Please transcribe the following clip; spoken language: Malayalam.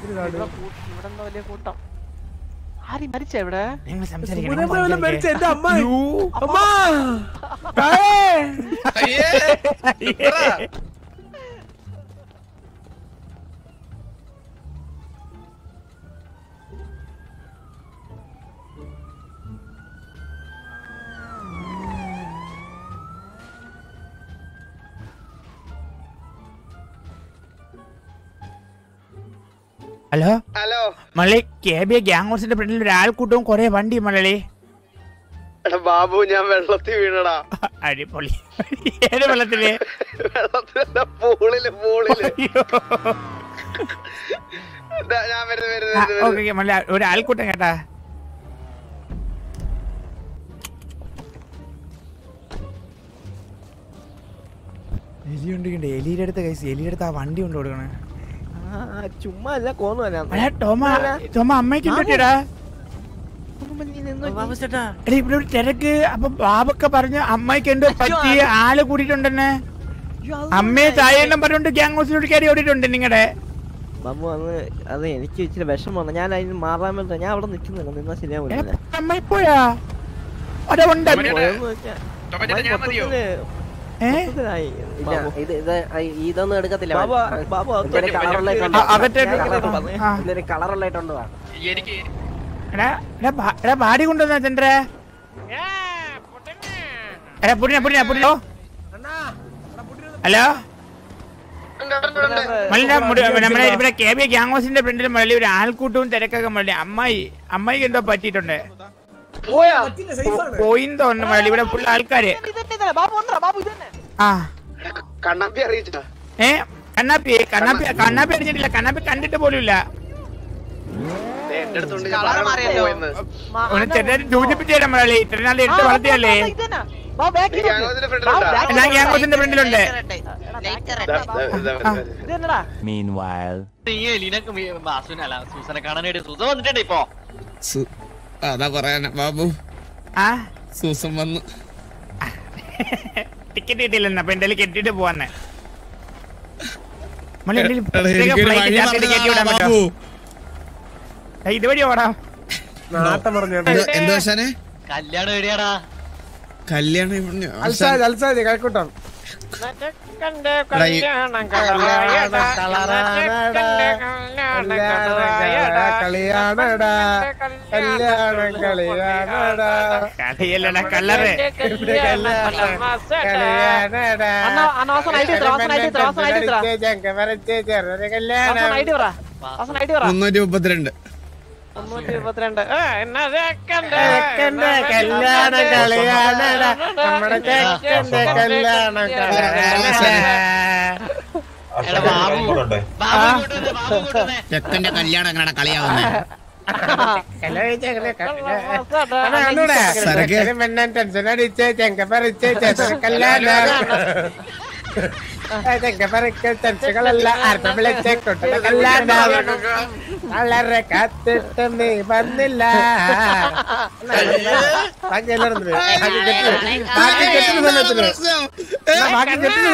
ഇവിടെ കൂ- ഇവിടെ എന്തോ വലിയ കൂട്ടം ആരും മരിച്ച ഇവിടെ നിങ്ങൾ സുഗതേട്ടൻ വല്ലതും മരിച്ച എന്റെ അമ്മ അയ്യോ. അമ്മ തായേ. അയ്യേ ഇത്ര. ഹലോ ഹലോ മള്ളി കെ ബി ഗ്യാങ് ഹൗസിന്റെ ഫ്രണ്ടിൽ ഒരു ആൾക്കൂട്ടവും കൊറേ വണ്ടി മള്ളി എടാ ബാബു ഞാൻ വെള്ളത്തിൽ വീണടാ അടിപൊളി ഏത് വെള്ളത്തില് വെള്ളത്തിലല്ല പൂളില് പൂളില് അയ്യോ. ദാ, ഞാൻ വരുന്നു ആ, വരുന്നു വരുന്നു, ഓക്കേ, വരുന്നു ഓക്കേ, മള്ളി ഒരു ആൾക്കൂട്ടം കേട്ടാ എലി ഉണ്ട് എലിയുടെ അടുത്ത് കൈസ് എലിയുടെ അടുത്ത് ആ വണ്ടി കൊണ്ട് കൊടുക്കണേ ചുമ്മാ അല്ല കോന്നു എടാ ടോമ ടോമ അമ്മയ്ക്ക് പറ്റിയടാ എടി ഇവിടെ ഒരു തിരക്ക് അപ്പൊ ബാബൊക്കെ പറഞ്ഞു അമ്മയ്ക്ക് എന്തോ പറ്റി ആള് കൂടിയിട്ടുണ്ടെന്നെ അമ്മയെ ചായയെണ്ണം പറഞ്ഞോണ്ട് ഗ്യാങ് ഹൗസിലോട്ട് കയറി ഓടിയിട്ടുണ്ട് നിങ്ങടെ ബാബു അന്ന് അത് എനിക്ക് ഇച്ചിരി വിഷമം വന്നു ഞാൻ അതിന് മാറാൻ വേണ്ടി ഞാൻ അവിടെ നിൽക്കുന്നില്ല നിന്നാ ശരിയാവില്ല അമ്മ പോയാ അവിടെ ഉണ്ട് പോയെന്ന് വെച്ചാ ടൊമാറ്റോ ഞാൻ മതിയോ ഏ മൊത്തത്തിലായി. ഇല്ല ബാബു. ഇത് ഇത് ഇതൊന്നും എടുക്കത്തില്ല ബാബു ബാബു ഇതിന്റെ കളറുള്ള ആ, അകത്തേക്ക് ആ. ഇതൊരു കളറുള്ള ഇട്ടുണ്ട് വാ എനിക്ക് എടാ എടാ ബാ- എടാ ബാഡി കൊണ്ടുവന്ന ചന്ദ്ര എടാ പുടിന പുടിന പുടിനോ ഹലോ മല്ല നമ്മുടെ ഇവിടെ കെ ബി ഗ്യാങ് ഹൗസിന്റെ ഫ്രണ്ടിൽ മള്ളി ഒരു ആൾക്കൂട്ടവും തിരക്കൊക്കെ മള്ളി അമ്മായി അമ്മായിക്ക് എന്തോ പറ്റിയിട്ടുണ്ട് പറ്റില്ല സേഫാണ് പോയിന്ന് തോന്നുന്നു മള്ളി ഇവിടെ ഫുൾ ആൾക്കാര് ആ കണ്ണാപ്പി അറിയിച്ചാ ഏ കണ്ണാപ്പി കണ്ണാപ്പി കണ്ണാപ്പി അറിഞ്ഞിട്ടില്ല കണ്ണാപ്പി കണ്ടിട്ട് പോലും ഇല്ല എന്റെ അടുത്തുണ്ട് ഞാൻ പറയാൻ പോയെന്ന് ഒന്ന് ചെറുതായിട്ട് സൂചിപ്പിച്ചു തരാം മലയാളി ഇത്രയും നാൾ എടുത്ത് വളർത്തിയല്ലേ നീ ഗ്യാങ്ങോസിന്റെ ഫ്രണ്ടിലുണ്ടാ ഞാൻ ഗ്യാങ് ഹൗസിന്റെ ഫ്രണ്ടിലുണ്ട് നീ എലീനൊക്കെ മീ- ബാസുവിനല്ല സൂസനെ കാണാനായിട്ട് സൂസൻ വന്നിട്ടുണ്ട് ഇപ്പൊ സു- അതാ പറയാന ബാബു ആ സൂസം വന്നു ടിക്കറ്റ് കിട്ടിയില്ലെന്ന് അപ്പൊ എന്തായാലും കെട്ടിട്ട് പോവാന്ന് മള്ളി എടാ, എന്തെങ്കിലും പ്രത്യേക എനിക്കൊരു flight വഴി ചാർട്ട് കയറ്റി വിടാൻ പറഞ്ഞതാ, പറ്റുമോ? ബാബു ദാ ഇതുവഴി ഓടാം നാട്ടം പറഞ്ഞു എന്ത്- എന്ത് വശാനെ കല്യാണം എവിടെയാടാ കല്യാണം ഇവിടെ- അൽസാജ് അൽസാജ് കഴക്കൂട്ടം എടാ, ഈ- കളിയാണടാ കല്യാണം കളിയാണടാ കളിയല്ലടാ കല്ലറ് കളിയാണടാ അണ്ണാ, അണ്ണാ, അവസാനം ഐഡി ഇത്ര, അവസാനം ഐഡി ഇത്ര, അവസാനം ഐഡി ഇത്ര. ചങ്ക വരച്ച് ചെറുത് കല്യാണം അവസാനം ഐഡി പറ അവസാനം ഐഡി പറ മുന്നൂറ്റി മുപ്പത്തിരണ്ട് മുന്നൂറ്റി ഇരുപത്തിരണ്ട് ഏ, എന്നാ ചെക്കൻ്റെ, ചെക്കന്റെ കല്യാണം കളിയാണടാ നമ്മുടെ ചെക്കന്റെ കല്യാണം കളിയാണടാ എടാ ബാബു ബാബു ഇങ്ങോട്ട് വന്നേ, ബാബു ഇങ്ങോട്ട് വന്നേ. ചെക്കന്റെ കല്യാണം എങ്ങനെ കളിയാവുന്നേ സരക്ക്. പെണ്ണൻ ടെൻഷൻ അടിച്ച് ചെങ്ക പറിച്ച് ചേട്ടന് കല്യാണം ചെങ്ക പറിക്ക് ടെൻഷനുകളല്ല ആർക്കും വിളിച്ച് കൊട്ടന കല്യാണം വളരെ കാത്തിട്ട് നീ വന്നില്ല ബാക്കി എല്ലാവരും ബാക്കി കെട്ടുന്ന സമയത്തിന് ബാക്കി കെട്ടുന്ന